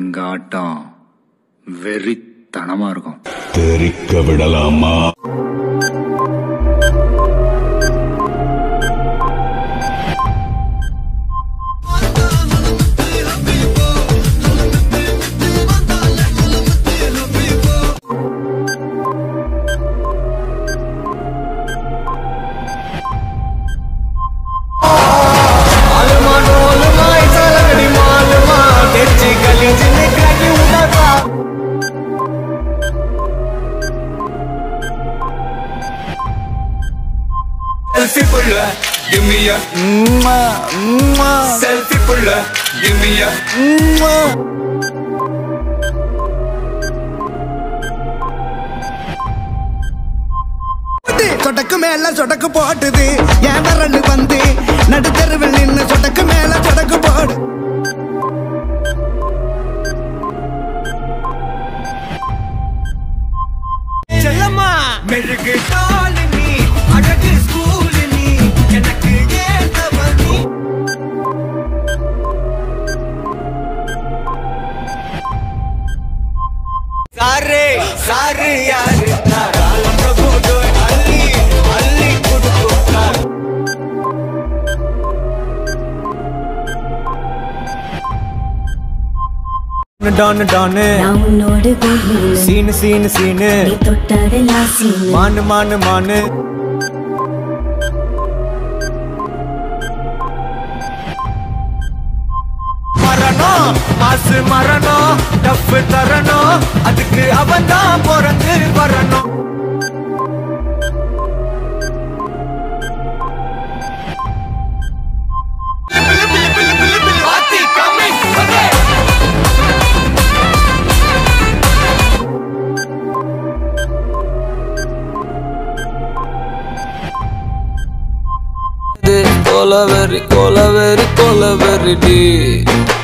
எங்க ஆட்டம் வெறித்தனமா இருக்கும் தெரிக்க விடலாமா செல்ஃபி புள்ள கிம்மியா செல்ஃபி புள்ள கிம்மியா சொடக்கு மேல சொடக்கு போட்டுது என் விரல் வந்து நடுத்தருவில் நின்னு சொடக்கு மேல சொடக்கு போடு செல்லம்மா மெழுகு டால் நீ அழகு ஸ்கூல் நீ எனக்கு ஏத்தவ நீ சாரே சாரு யாரு தாராளம் பிரபு டோய் அள்ளி அள்ளி கொடுக்கும் டானு டானு நான் உன்னோடு கோயில் சீனு சீனு சீனு நீ தொட்டதெல்லாம் சீனு மானு மானு மானு மரணம் மாசு மரணம் டப்பு தரணும் அதுக்கு அவன் தான் பிறந்து வரணும் பாத்தி coming, okay. Kolaveri Kolaveri Kolaveri D